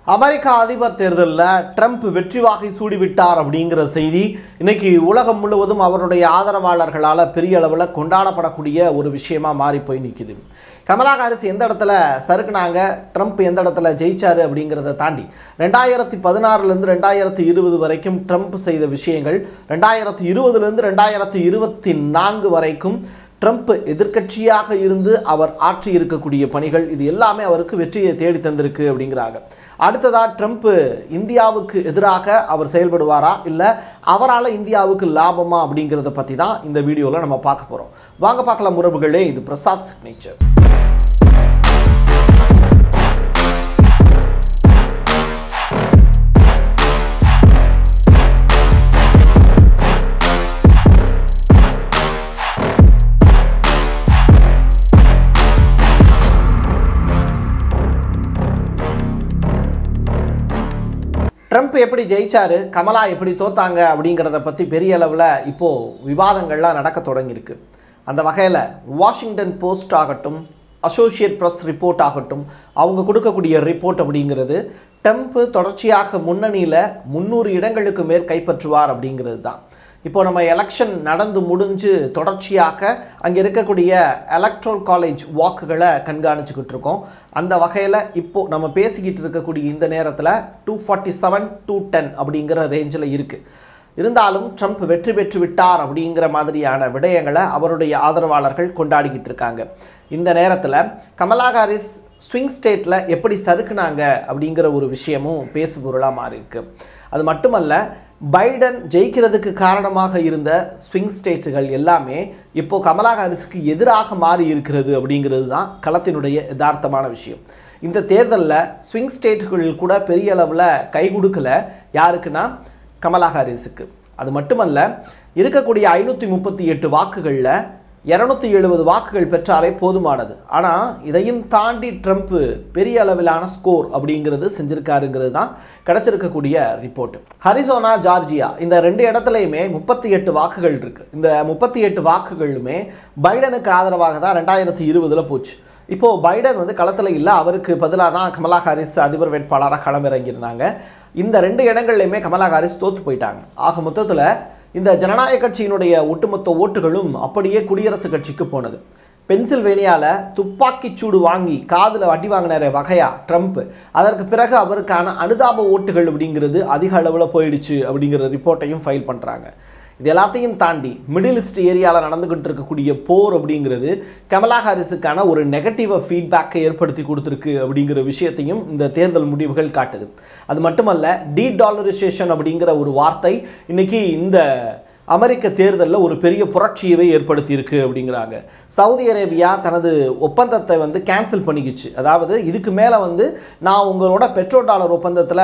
America அதிபர் தேர்தலில் Trump வெற்றி வாகை சூடிவிட்டார் அப்படிங்கிற செய்தி இன்னைக்கு உலகம் முழுவதும் அவருடைய ஆதரவாளர்களால் பெரிய அளவில் கொண்டாடப்படக்கூடிய ஒரு விஷயமா மாறி போய் நிற்குது கமலா ஹாரிஸ் எந்த இடத்துல சறுக்குனாங்க ட்ரம்ப் எந்த இடத்துல ஜெயிச்சாரு அப்படிங்கிறத தாண்டி ரெண்டாயிரத்தி பதினாறுலேருந்து ரெண்டாயிரத்தி இருபது வரைக்கும் ட்ரம்ப் செய்த விஷயங்கள் ரெண்டாயிரத்தி இருபதுலேருந்து ரெண்டாயிரத்தி இருபத்தி நான்கு வரைக்கும் ட்ரம்ப் எதிர்க்கட்சியாக இருந்து அவர் ஆற்றி இருக்கக்கூடிய பணிகள் இது எல்லாமே அவருக்கு வெற்றியை தேடி தந்திருக்கு அப்படிங்கிறாங்க அடுத்ததா ட்ரம்ப் இந்தியாவுக்கு எதிராக அவர் செயல்படுவாரா இல்லை அவரால் இந்தியாவுக்கு லாபமா அப்படிங்கிறத பற்றி தான் இந்த வீடியோவில் நம்ம பார்க்க போகிறோம் வாங்க பார்க்கலாம் உறவுகளே இது பிரசாத் சிக்னேச்சர் ட்ரம்ப் எப்படி ஜெயிச்சாரு கமலா எப்படி தோத்தாங்க அப்படிங்கிறத பற்றி பெரிய அளவில் இப்போது விவாதங்கள்லாம் நடக்க தொடங்கியிருக்கு அந்த வகையில் வாஷிங்டன் போஸ்ட் ஆகட்டும் அசோசியேட் ப்ரெஸ் ரிப்போர்ட் ஆகட்டும் அவங்க கொடுக்கக்கூடிய ரிப்போர்ட் அப்படிங்கிறது ட்ரம்ப் தொடர்ச்சியாக முன்னணியில் முந்நூறு இடங்களுக்கு மேல் கைப்பற்றுவார் அப்படிங்கிறது தான் இப்போ நம்ம எலெக்ஷன் நடந்து முடிஞ்சு தொடர்ச்சியாக அங்கே இருக்கக்கூடிய எலக்ட்ரல் காலேஜ் வாக்குகளை கண்காணிச்சுக்கிட்டு இருக்கோம் அந்த வகையில் இப்போ நம்ம பேசிக்கிட்டு இருக்கக்கூடிய இந்த நேரத்தில் two forty seven two ten அப்படிங்கிற ரேஞ்சில் இருக்குது இருந்தாலும் ட்ரம்ப் வெற்றி பெற்று விட்டார் அப்படிங்கிற மாதிரியான விடயங்களை அவருடைய ஆதரவாளர்கள் கொண்டாடிக்கிட்டு இருக்காங்க இந்த நேரத்தில் கமலா ஹாரிஸ் ஸ்விங் ஸ்டேட்டில் எப்படி சறுக்குனாங்க அப்படிங்கிற ஒரு விஷயமும் பேசு பொருளாக மாறி இருக்கு அது மட்டுமல்ல பைடன் ஜெயிக்கிறதுக்கு காரணமாக இருந்த ஸ்விங் ஸ்டேட்டுகள் எல்லாமே இப்போ கமலா ஹாரிஸுக்கு எதிராக மாறி இருக்கிறது அப்படிங்கிறது தான் களத்தினுடைய யதார்த்தமான விஷயம் இந்த தேர்தலில் ஸ்விங் ஸ்டேட்டுகளில் கூட பெரிய அளவில் கை கொடுக்கல யாருக்குன்னா கமலா ஹாரிஸுக்கு அது மட்டுமல்ல இருக்கக்கூடிய ஐநூற்றி முப்பத்தி எட்டு வாக்குகளில் இரநூத்தி எழுபது வாக்குகள் பெற்றாலே போதுமானது ஆனால் இதையும் தாண்டி ட்ரம்ப் பெரிய அளவிலான ஸ்கோர் அப்படிங்கிறது செஞ்சிருக்காருங்கிறது தான் கிடச்சிருக்கக்கூடிய ரிப்போர்ட் ஹரிசோனா ஜார்ஜியா இந்த ரெண்டு இடத்துலையுமே முப்பத்தி எட்டு வாக்குகள் இருக்கு இந்த முப்பத்தி எட்டு வாக்குகளுமே பைடனுக்கு ஆதரவாக தான் ரெண்டாயிரத்தி இருபதில் போச்சு இப்போ பைடன் வந்து களத்தில் இல்லை அவருக்கு பதிலாக தான் கமலா ஹாரிஸ் அதிபர் வேட்பாளராக களமிறங்கியிருந்தாங்க இந்த ரெண்டு இடங்கள்லையுமே கமலா ஹாரிஸ் தோத்து போயிட்டாங்க ஆக மொத்தத்தில் இந்த ஜனநாயக கட்சியினுடைய ஒட்டுமொத்த ஓட்டுகளும் அப்படியே குடியரசுக் கட்சிக்கு போனது பென்சில்வேனியாவில் துப்பாக்கிச் சூடு வாங்கி காதில் அடி வாங்கினார வகையா ட்ரம்ப் அதற்கு பிறகு அவருக்கான அனுதாப ஓட்டுகள் அப்படிங்கிறது அதிக அளவில் போயிடுச்சு அப்படிங்கிற ரிப்போர்ட்டையும் ஃபைல் பண்ணுறாங்க இது எல்லாத்தையும் தாண்டி மிடில் ஈஸ்ட் ஏரியாவில் நடந்துகிட்டு இருக்கக்கூடிய போர் அப்படிங்கிறது கமலா ஹாரிஸுக்கான ஒரு நெகட்டிவ் ஃபீட்பேக்கை ஏற்படுத்தி கொடுத்துருக்கு அப்படிங்கிற விஷயத்தையும் இந்த தேர்தல் முடிவுகள் காட்டுது அது மட்டுமல்ல டி டாலரைசேஷன் அப்படிங்கிற ஒரு வார்த்தை இன்னைக்கு இந்த அமெரிக்க தேர்தலில் ஒரு பெரிய புரட்சியவே ஏற்படுத்தியிருக்கு அப்படிங்கிறாங்க சவுதி அரேபியா தனது ஒப்பந்தத்தை வந்து கேன்சல் பண்ணிக்கிச்சு அதாவது இதுக்கு மேலே வந்து நான் உங்களோட பெட்ரோல் டாலர் ஒப்பந்தத்தில்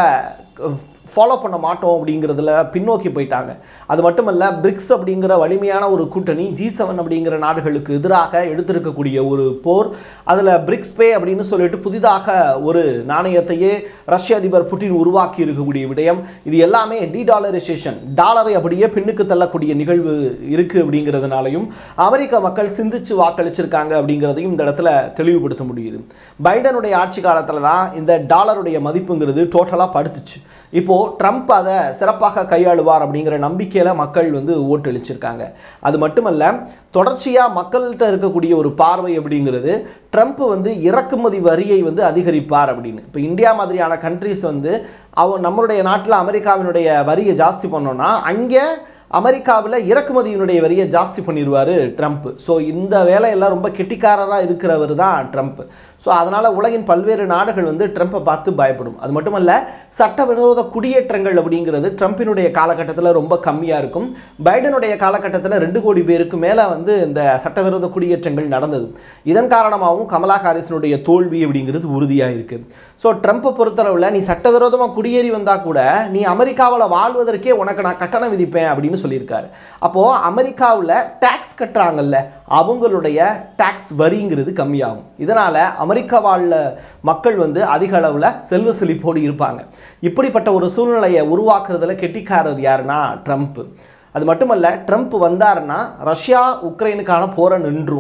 ஃபாலோ பண்ண மாட்டோம் அப்படிங்கிறதுல பின்னோக்கி போயிட்டாங்க அது மட்டுமல்ல பிரிக்ஸ் அப்படிங்கிற வலிமையான ஒரு கூட்டணி ஜி செவன் அப்படிங்கிற நாடுகளுக்கு எதிராக எடுத்திருக்கக்கூடிய ஒரு போர் அதில் பிரிக்ஸ் பே அப்படின்னு சொல்லிட்டு புதிதாக ஒரு நாணயத்தையே ரஷ்ய அதிபர் புட்டின் உருவாக்கி இருக்கக்கூடிய விடயம் இது எல்லாமே டி டாலரைசேஷன் டாலரை அப்படியே பின்னுக்கு தள்ளக்கூடிய நிகழ்வு இருக்குது அப்படிங்கிறதுனாலையும் அமெரிக்க மக்கள் சிந்திச்சு வாக்களிச்சிருக்காங்க அப்படிங்கிறதையும் இந்த இடத்துல தெளிவுபடுத்த முடியுது பைடனுடைய ஆட்சி காலத்தில் தான் இந்த டாலருடைய மதிப்புங்கிறது டோட்டலாக படுத்துச்சு இப்போது ட்ரம்ப் அதை சிறப்பாக கையாளுவார் அப்படிங்கிற நம்பிக்கையில் மக்கள் வந்து ஓட்டளிச்சிருக்காங்க அது மட்டுமல்ல தொடர்ச்சியாக மக்கள்கிட்ட இருக்கக்கூடிய ஒரு பார்வை அப்படிங்கிறது ட்ரம்ப் வந்து இறக்குமதி வரியை வந்து அதிகரிப்பார் அப்படின்னு இப்போ இந்தியா மாதிரியான கண்ட்ரிஸ் வந்து அவ நம்மளுடைய நாட்டில் அமெரிக்காவினுடைய வரியை ஜாஸ்தி பண்ணோன்னா அங்கே அமெரிக்காவில் இறக்குமதியினுடைய வரியை ஜாஸ்தி பண்ணிடுவார் ட்ரம்ப் ஸோ இந்த வேலையெல்லாம் ரொம்ப கெட்டிக்காரராக இருக்கிறவர் தான் ட்ரம்ப் ஸோ அதனால் உலகின் பல்வேறு நாடுகள் வந்து ட்ரம்ப்பை பார்த்து பயப்படும் அது மட்டுமல்ல சட்டவிரோத குடியேற்றங்கள் அப்படிங்கிறது ட்ரம்ப்பினுடைய காலகட்டத்தில் ரொம்ப கம்மியாக இருக்கும் பைடனுடைய காலகட்டத்தில் ரெண்டு கோடி பேருக்கு மேலே வந்து இந்த சட்டவிரோத குடியேற்றங்கள் நடந்தது இதன் காரணமாகவும் கமலா ஹாரிஸினுடைய தோல்வி அப்படிங்கிறது உறுதியாக இருக்குது ஸோ ட்ரம்ப்பை பொறுத்தளவில் நீ சட்டவிரோதமாக குடியேறி வந்தால் கூட நீ அமெரிக்காவில் வாழ்வதற்கே உனக்கு நான் கட்டணம் விதிப்பேன் அப்படின்னு சொல்லியிருக்காரு அப்போது அமெரிக்காவில் டேக்ஸ் கட்டுறாங்கல்ல அவங்களுடைய டேக்ஸ் வரிங்கிறது கம்மியாகும் இதனால் அமெரிக்கா வாழ்ல மக்கள் வந்து அதிக அளவில் செல்வ செழிப்போடு இருப்பாங்க இப்படிப்பட்ட ஒரு சூழ்நிலையை உருவாக்குறதுல கெட்டிக்காரர் யாருன்னா ட்ரம்ப் அது மட்டுமல்ல ட்ரம்ப் வந்தாருன்னா ரஷ்யா உக்ரைனுக்கான போரை நின்றும்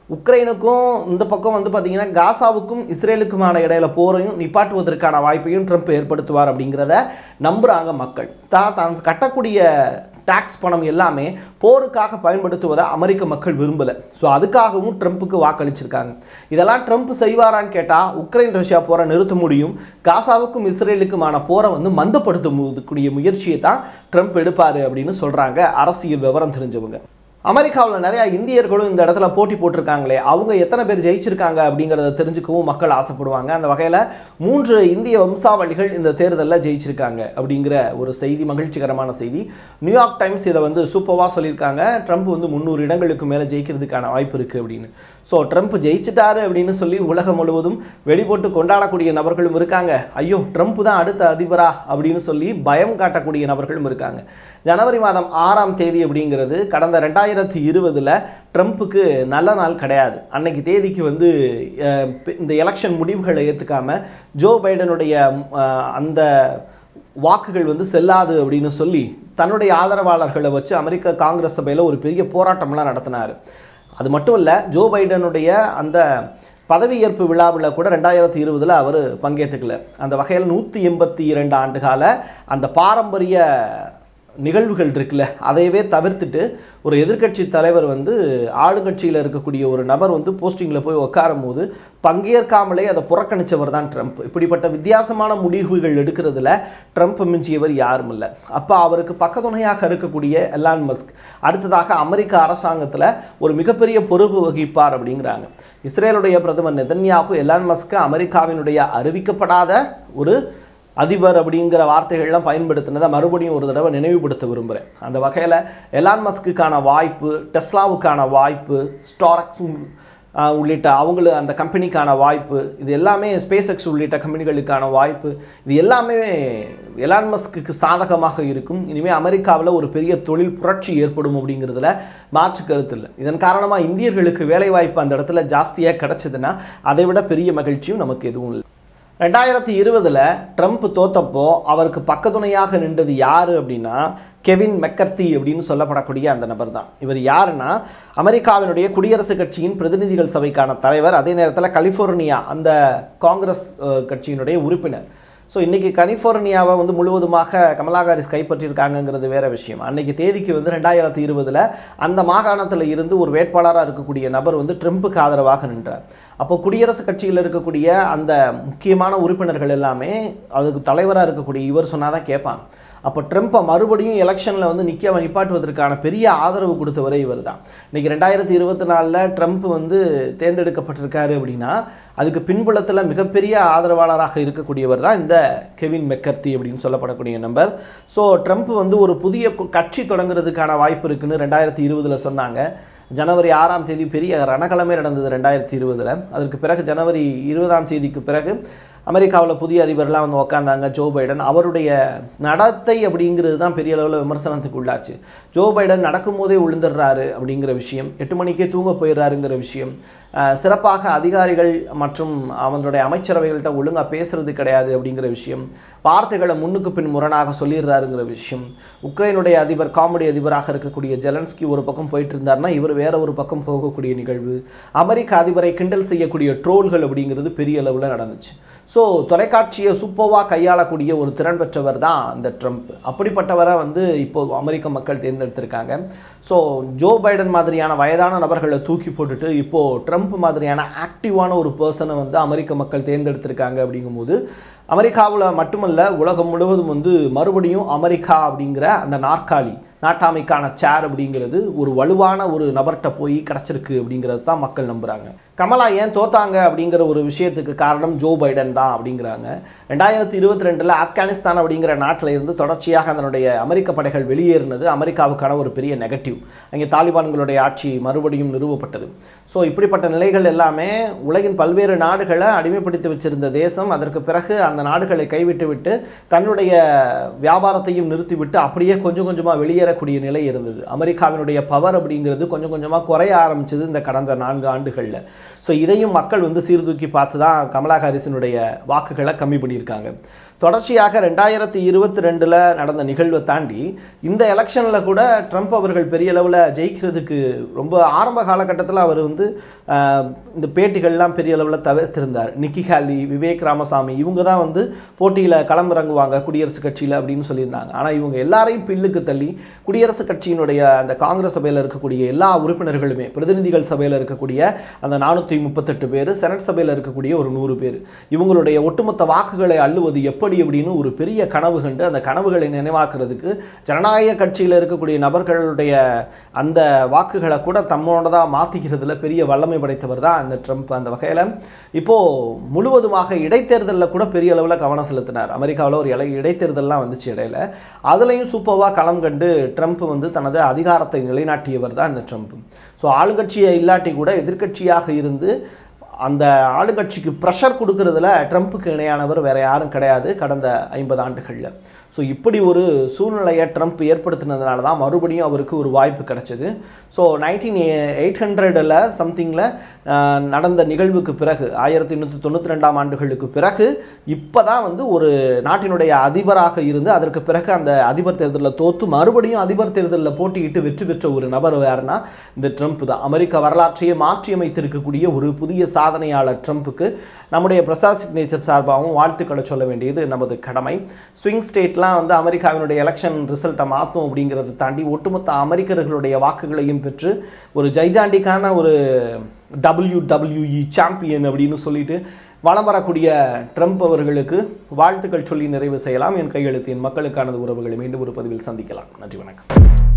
உக்ரைனுக்கும் இந்த பக்கம் வந்து பார்த்தீங்கன்னா காசாவுக்கும் இஸ்ரேலுக்குமான இடையில போரையும் நிப்பாட்டுவதற்கான வாய்ப்பையும் ட்ரம்ப் ஏற்படுத்துவார் அப்படிங்கிறத நம்புகிறாங்க மக்கள் தான் தான் கட்டக்கூடிய டாக்ஸ் பணம் எல்லாமே போருக்காக பயன்படுத்துவதை அமெரிக்க மக்கள் விரும்பலை ஸோ அதுக்காகவும் ட்ரம்ப்புக்கு வாக்களிச்சிருக்காங்க இதெல்லாம் ட்ரம்ப் செய்வாரான்னு கேட்டால் உக்ரைன் ரஷ்யா போரை நிறுத்த முடியும் காசாவுக்கும் இஸ்ரேலுக்குமான போரை வந்து மந்தப்படுத்தக்கூடிய முயற்சியை தான் ட்ரம்ப் எடுப்பார் அப்படின்னு சொல்கிறாங்க அரசியல் விவரம் தெரிஞ்சவங்க அமெரிக்காவில் நிறைய இந்தியர்களும் இந்த இடத்துல போட்டி போட்டிருக்காங்களே அவங்க எத்தனை பேர் ஜெயிச்சிருக்காங்க அப்படிங்கிறத தெரிஞ்சுக்கவும் மக்கள் ஆசைப்படுவாங்க அந்த வகையில் மூன்று இந்திய வம்சாவளிகள் இந்த தேர்தலில் ஜெயிச்சிருக்காங்க அப்படிங்கிற ஒரு செய்தி மகிழ்ச்சிகரமான செய்தி நியூயார்க் டைம்ஸ் இதை வந்து சூப்பராக சொல்லியிருக்காங்க ட்ரம்ப் வந்து முந்நூறு இடங்களுக்கு மேலே ஜெயிக்கிறதுக்கான வாய்ப்பு இருக்குது அப்படின்னு ஸோ ட்ரம்ப் ஜெயிச்சிட்டாரு அப்படின்னு சொல்லி உலகம் முழுவதும் வெளிப்போட்டு கொண்டாடக்கூடிய நபர்களும் இருக்காங்க ஐயோ ட்ரம்ப் தான் அடுத்த அதிபரா அப்படின்னு சொல்லி பயம் காட்டக்கூடிய நபர்களும் இருக்காங்க ஜனவரி மாதம் ஆறாம் தேதி அப்படிங்கிறது கடந்த ரெண்டாயிரத்தி இருபதில் ட்ரம்ப்புக்கு நல்ல நாள் கிடையாது அன்னைக்கு தேதிக்கு வந்து அஹ், இந்த எலெக்ஷன் முடிவுகளை ஏற்றுக்காம ஜோ பைடனுடைய அஹ், அந்த வாக்குகள் வந்து செல்லாது அப்படின்னு சொல்லி தன்னுடைய ஆதரவாளர்களை வச்சு அமெரிக்க காங்கிரஸ் சபையில் ஒரு பெரிய போராட்டம்லாம் நடத்தினார் அது மட்டும் இல்லை ஜோ பைடனுடைய அந்த பதவியேற்பு விழாவில் கூட ரெண்டாயிரத்தி இருபதில் அவர் பங்கேற்றுக்கல அந்த வகையில் நூற்றி எண்பத்தி இரண்டு ஆண்டுகால அந்த பாரம்பரிய நிகழ்வுகள் இருக்குல்ல அதையவே தவிர்த்துட்டு ஒரு எதிர்க்கட்சி தலைவர் வந்து ஆளுங்கட்சியில் இருக்கக்கூடிய ஒரு நபர் வந்து போஸ்டிங்கில் போய் உட்காரும் போது பங்கேற்காமலே அதை புறக்கணிச்சவர் தான் ட்ரம்ப் இப்படிப்பட்ட வித்தியாசமான முடிவுகள் எடுக்கிறதுல ட்ரம்ப் மிஞ்சியவர் யாரும் இல்லை அப்போ அவருக்கு பக்கத்துணையாக இருக்கக்கூடிய எலான் மஸ்க் அடுத்ததாக அமெரிக்க அரசாங்கத்தில் ஒரு மிகப்பெரிய பொறுப்பு வகிப்பார் அப்படிங்கிறாங்க இஸ்ரேலுடைய பிரதமர் நெதன்யாகு எலான் மஸ்க் அமெரிக்காவினுடைய அறிவிக்கப்படாத ஒரு அதிபர் அப்படிங்கிற வார்த்தைகள்லாம் பயன்படுத்தினதை மறுபடியும் ஒரு தடவை நினைவுபடுத்த விரும்புகிறேன் அந்த வகையில் எலான் மஸ்க்குக்கான வாய்ப்பு டெஸ்லாவுக்கான வாய்ப்பு ஸ்டாரக்ஸ் உள்ளிட்ட அவங்களு அந்த கம்பெனிக்கான வாய்ப்பு இது எல்லாமே ஸ்பேஸ் எக்ஸ் உள்ளிட்ட கம்பெனிகளுக்கான வாய்ப்பு இது எல்லாமே எலான் மஸ்க்கு சாதகமாக இருக்கும் இனிமேல் அமெரிக்காவில் ஒரு பெரிய தொழில் புரட்சி ஏற்படும் அப்படிங்கிறதுல மாற்று கருத்து இல்லை இதன் காரணமாக இந்தியர்களுக்கு வேலை வாய்ப்பு அந்த இடத்துல ஜாஸ்தியாக கிடைச்சதுன்னா அதை விட பெரிய மகிழ்ச்சியும் நமக்கு எதுவும் இல்லை ரெண்டாயிரத்தி இருபதில் ட்ரம்ப் தோத்தப்போ அவருக்கு பக்கத்துணையாக நின்றது யார் அப்படின்னா கெவின் மெக்கர்த்தி அப்படின்னு சொல்லப்படக்கூடிய அந்த நபர் தான் இவர் யாருன்னா அமெரிக்காவினுடைய குடியரசுக் கட்சியின் பிரதிநிதிகள் சபைக்கான தலைவர் அதே நேரத்தில் கலிஃபோர்னியா அந்த காங்கிரஸ் அஹ், கட்சியினுடைய உறுப்பினர் ஸோ இன்றைக்கி கலிஃபோர்னியாவை வந்து முழுவதுமாக கமலா ஹாரிஸ் கைப்பற்றியிருக்காங்கங்கிறது வேற விஷயம் அன்னைக்கு தேதிக்கு வந்து ரெண்டாயிரத்தி இருபதில் அந்த மாகாணத்தில் இருந்து ஒரு வேட்பாளராக இருக்கக்கூடிய நபர் வந்து ட்ரம்ப்புக்கு ஆதரவாக நின்றார் அப்போ குடியரசுக் கட்சியில் இருக்கக்கூடிய அந்த முக்கியமான உறுப்பினர்கள் எல்லாமே அதுக்கு தலைவராக இருக்கக்கூடிய இவர் சொன்னால் தான் கேட்பாங்க அப்போ ட்ரம்ப்பை மறுபடியும் எலெக்ஷனில் வந்து நிற்க நிப்பாட்டுவதற்கான பெரிய ஆதரவு கொடுத்தவரே இவர் தான் இன்றைக்கி ரெண்டாயிரத்தி இருபத்தி நாலில் ட்ரம்ப் வந்து தேர்ந்தெடுக்கப்பட்டிருக்காரு அப்படின்னா அதுக்கு பின்புலத்தில் மிகப்பெரிய ஆதரவாளராக இருக்கக்கூடியவர் தான் இந்த கெவின் மெக்கர்த்தி அப்படின்னு சொல்லப்படக்கூடிய நம்பர் ஸோ ட்ரம்ப் வந்து ஒரு புதிய கு- கட்சி தொடங்குறதுக்கான வாய்ப்பு இருக்குன்னு ரெண்டாயிரத்தி இருபதில் சொன்னாங்க ஜனவரி ஆறாம் தேதி பெரிய ரணகலமே நடந்தது ரெண்டாயிரத்தி இருபதில் அதற்கு பிறகு ஜனவரி இருபதாம் தேதிக்கு பிறகு அமெரிக்காவில் புதிய அதிபர்லாம் வந்து உக்காந்தாங்க ஜோ பைடன் அவருடைய நடத்தை அப்படிங்கிறது தான் பெரிய அளவில் விமர்சனத்துக்கு உள்ளாச்சு ஜோ பைடன் நடக்கும்போதே விழுந்துடுறாரு அப்படிங்கிற விஷயம் எட்டு மணிக்கே தூங்க போயிடுறாருங்கிற விஷயம் அஹ், சிறப்பாக அதிகாரிகள் மற்றும் அவங்களுடைய அமைச்சரவைகள்கிட்ட ஒழுங்காக பேசுறது கிடையாது அப்படிங்கிற விஷயம் வார்த்தைகளை முன்னுக்கு பின் முரணாக சொல்லிடுறாருங்கிற விஷயம் உக்ரைனுடைய அதிபர் காமெடி அதிபராக இருக்கக்கூடிய ஜெலன்ஸ்கி ஒரு பக்கம் போயிட்டு இருந்தாருன்னா இவர் வேற ஒரு பக்கம் போகக்கூடிய நிகழ்வு அமெரிக்க அதிபரை கிண்டல் செய்யக்கூடிய ட்ரோல்கள் அப்படிங்கிறது பெரிய அளவில் நடந்துச்சு ஸோ தொலைக்காட்சியை சூப்பராக கையாளக்கூடிய ஒரு திறன் பெற்றவர் தான் இந்த ட்ரம்ப் அப்படிப்பட்டவரை வந்து இப்போ அமெரிக்க மக்கள் தேர்ந்தெடுத்திருக்காங்க ஸோ ஜோ பைடன் மாதிரியான வயதான நபர்களை தூக்கி போட்டுட்டு இப்போ ட்ரம்ப் மாதிரியான ஆக்டிவான ஒரு பர்சனை வந்து அமெரிக்க மக்கள் தேர்ந்தெடுத்திருக்காங்க அப்படிங்கும்போது அமெரிக்காவில் மட்டுமல்ல உலகம் முழுவதும் வந்து மறுபடியும் அமெரிக்கா அப்படிங்கிற அந்த நாற்காலி நாட்டாமைக்கான சேர் அப்படிங்கிறது ஒரு வலுவான ஒரு நபர்கிட்ட போய் கிடச்சிருக்கு அப்படிங்கிறது தான் மக்கள் நம்புகிறாங்க கமலா ஏன் தோத்தாங்க அப்படிங்கிற ஒரு விஷயத்துக்கு காரணம் ஜோ பைடன் தான் அப்படிங்கிறாங்க ரெண்டாயிரத்தி இருபத்தி ரெண்டில் ஆப்கானிஸ்தான் அப்படிங்கிற நாட்டில் இருந்து தொடர்ச்சியாக அதனுடைய அமெரிக்க படைகள் வெளியேறினது அமெரிக்காவுக்கான ஒரு பெரிய நெகட்டிவ் அங்கே தாலிபான்களுடைய ஆட்சி மறுபடியும் நிறுவப்பட்டது ஸோ இப்படிப்பட்ட நிலைகள் எல்லாமே உலகின் பல்வேறு நாடுகளை அடிமைப்படுத்தி வச்சிருந்த தேசம் அதற்கு பிறகு அந்த நாடுகளை கைவிட்டு விட்டு தன்னுடைய வியாபாரத்தையும் நிறுத்திவிட்டு அப்படியே கொஞ்சம் கொஞ்சமாக வெளியேறக்கூடிய நிலை இருந்தது அமெரிக்காவினுடைய பவர் அப்படிங்கிறது கொஞ்சம் கொஞ்சமாக குறைய ஆரம்பிச்சது இந்த கடந்த நான்கு ஆண்டுகளில் ஸோ இதையும் மக்கள் வந்து சீர்தூக்கி பார்த்து தான் கமலா ஹாரிஸினுடைய வாக்குகளை கம்மி பண்ணியிருக்காங்க தொடர்ச்சியாக ரெண்டாயிரத்தி இருபத்தி ரெண்டில் நடந்த நிகழ்வை தாண்டி இந்த எலெக்ஷனில் கூட ட்ரம்ப் அவர்கள் பெரிய அளவில் ஜெயிக்கிறதுக்கு ரொம்ப ஆரம்ப காலகட்டத்தில் அவர் வந்து ஆஹ், இந்த பேட்டிகள்லாம் பெரிய அளவில் தவிர்த்திருந்தார் நிக்கி ஹாலி விவேக் ராமசாமி இவங்க தான் வந்து போட்டியில் களமிறங்குவாங்க குடியரசுக் கட்சியில் அப்படின்னு சொல்லியிருந்தாங்க ஆனால் இவங்க எல்லாரையும் பில்லுக்கு தள்ளி குடியரசுக் கட்சியினுடைய அந்த காங்கிரஸ் சபையில் இருக்கக்கூடிய எல்லா உறுப்பினர்களுமே பிரதிநிதிகள் சபையில் இருக்கக்கூடிய அந்த நானூற்றி முப்பத்தெட்டு பேர் செனட் சபையில் இருக்கக்கூடிய ஒரு நூறு பேர் இவங்களுடைய ஒட்டுமொத்த வாக்குகளை அள்ளுவது எப்படி அப்படின்னு ஒரு பெரிய கனவு கண்டு அந்த கனவுகளை நினைவாக்குறதுக்கு ஜனநாயக கட்சியில் இருக்கக்கூடிய நபர்களுடைய அந்த வாக்குகளை கூட தம்மோடதாக மாற்றிக்கிறதுல பெரிய வல்லமை படைத்தவர் தான் அந்த ட்ரம்ப் அந்த வகையில் இப்போது முழுவதுமாக இடைத்தேர்தலில் கூட பெரிய அளவில் கவனம் செலுத்தினார் அமெரிக்காவில் ஒரு இலை இடைத்தேர்தல்லாம் வந்துச்சு இடையில அதுலேயும் சூப்பராக களம் கண்டு ட்ரம்ப் வந்து தனது அதிகாரத்தை நிலைநாட்டியவர் தான் இந்த ட்ரம்ப் ஸோ ஆளுங்கட்சியை இல்லாட்டி கூட எதிர்க்கட்சியாக இருந்து அந்த ஆளுங்கட்சிக்கு ப்ரெஷர் கொடுக்கறதுல ட்ரம்ப்புக்கு இணையானவர் வேற யாரும் கிடையாது கடந்த ஐம்பது ஆண்டுகளில் ஸோ இப்படி ஒரு சூழ்நிலையை ட்ரம்ப் ஏற்படுத்தினதுனால தான் மறுபடியும் அவருக்கு ஒரு வாய்ப்பு கிடைச்சது ஸோ நைன்டீன் எயிட் ஹண்ட்ரடில் சம்திங்கில் நடந்த நிகழ்வுக்கு பிறகு ஆயிரத்தி எண்ணூற்றி தொண்ணூற்றி ரெண்டாம் ஆண்டுகளுக்கு பிறகு இப்போ தான் வந்து ஒரு நாட்டினுடைய அதிபராக இருந்து அதற்கு பிறகு அந்த அதிபர் தேர்தலில் தோத்து மறுபடியும் அதிபர் தேர்தலில் போட்டியிட்டு வெற்றி பெற்ற ஒரு நபர் யாருன்னா இந்த ட்ரம்ப் தான் அமெரிக்க வரலாற்றையே மாற்றியமைத்திருக்கக்கூடிய ஒரு புதிய சாதனையாளர் ட்ரம்ப்புக்கு நம்முடைய பிரசாத் சிக்னேச்சர் சார்பாகவும் வாழ்த்துக்களை சொல்ல வேண்டியது நமது கடமை ஸ்விங் ஸ்டேட்லாம் வந்து அமெரிக்காவினுடைய எலெக்ஷன் ரிசல்ட்டை மாற்றும் அப்படிங்கிறத தாண்டி ஒட்டுமொத்த அமெரிக்கர்களுடைய வாக்குகளையும் பெற்று ஒரு ஜைஜாண்டிக்கான ஒரு டபிள்யூ டபிள்யூஇ சாம்பியன் அப்படின்னு சொல்லிட்டு வலம் வரக்கூடிய ட்ரம்ப் அவர்களுக்கு வாழ்த்துக்கள் சொல்லி நிறைவு செய்யலாம் என் கையெழுத்து என் மக்களுக்கானது உறவுகளை மீண்டும் ஒரு பதிவில் சந்திக்கலாம் நன்றி வணக்கம்